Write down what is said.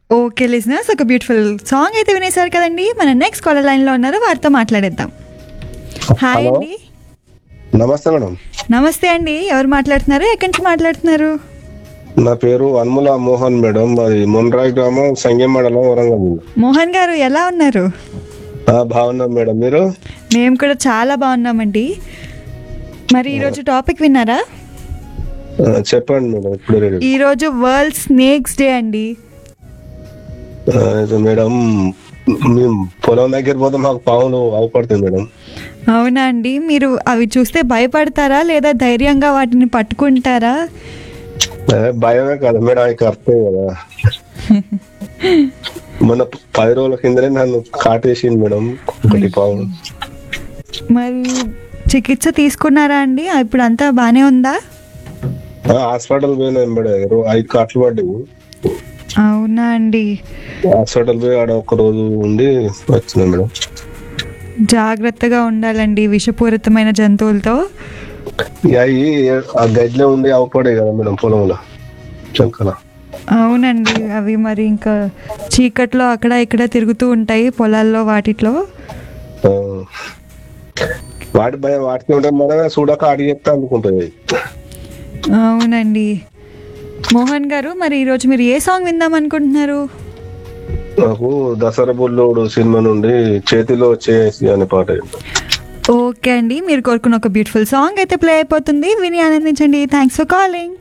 Okay listeners ఒక beautiful song అయితే వినేశారు కదండి మన నెక్స్ట్ కాలర్ లైన్లో ఉన్నారు వారితో మాట్లాడేద్దాం హాయ్ హలో. అండి నమస్తే మేడం నమస్తే అండి ఎవరు మాట్లాడుతున్నారు ఎక్కడి నుంచి మాట్లాడుతున్నారు నా పేరు అన్ముల మోహన్ మేడం అది మున్రాయి గ్రామం సంగం మండలం వరంగల్ మోహన్ గారు ఎలా ఉన్నారు ఆ, బాగున్నాం మేడం మీరు మేము కూడా చాలా బాగున్నామండి మరి ఈరోజు టాపిక్ విన్నారా ఆ, చెప్పండి మేడం ఇప్పుడు రెడీ ఈరోజు వరల్డ్ స్నేక్స్ డే అండి ఆ, అయితే మేడం మేము పొలం దగ్గర పోతే మాకు పావులు అవపడుతుంది మేడం అవునా అండి మీరు అవి చూస్తే భయపడతారా లేదా ధైర్యంగా వాటిని పట్టుకుంటారా ఆ, భయమే కదా మేడం అవి కరెక్టే కదా మొన్న పది రోజుల కిందనే నన్ను కాటేసింది మేడం ఒకటి పావులు మరి చికిత్స తీసుకున్నారా అండి ఇప్పుడు అంతా బాగానే ఉందా ఆ, హాస్పిటల్ పోయినాం మేడం రో- ఐదు కాట్లు పడ్డాయి అవునా అండి హాస్పిటల్ పోయి ఆడ ఒక రోజు ఉండి వచ్చినాం మేడం జాగ్రత్తగా ఉండాలండి విషపూరితమైన జంతువులతో ఇక అవి ఆ గడ్డిలో ఉండి అవపడే కదా మేడం పొలంలో చంకల అవునండి అవి మరి ఇంకా చీకట్లో అక్కడ ఇక్కడ తిరుగుతూ ఉంటాయి పొలాల్లో వాటిట్లో ఆ. వాటి భయం వాటికి ఉంటే మనమే చూడక అడిగి చెప్తా అనుకుంటుంది అవునండి మోహన్ గారు మరి ఈరోజు మీరు ఏ సాంగ్ విందాం అనుకుంటున్నారు నాకు దసరా బుల్లోడు సినిమా నుండి చేతిలో చేసి అనే పాట ఓకే అండి మీరు కోరుకున్న ఒక బ్యూటిఫుల్ సాంగ్ అయితే ప్లే అయిపోతుంది విని ఆనందించండి థ్యాంక్స్ ఫర్ కాలింగ్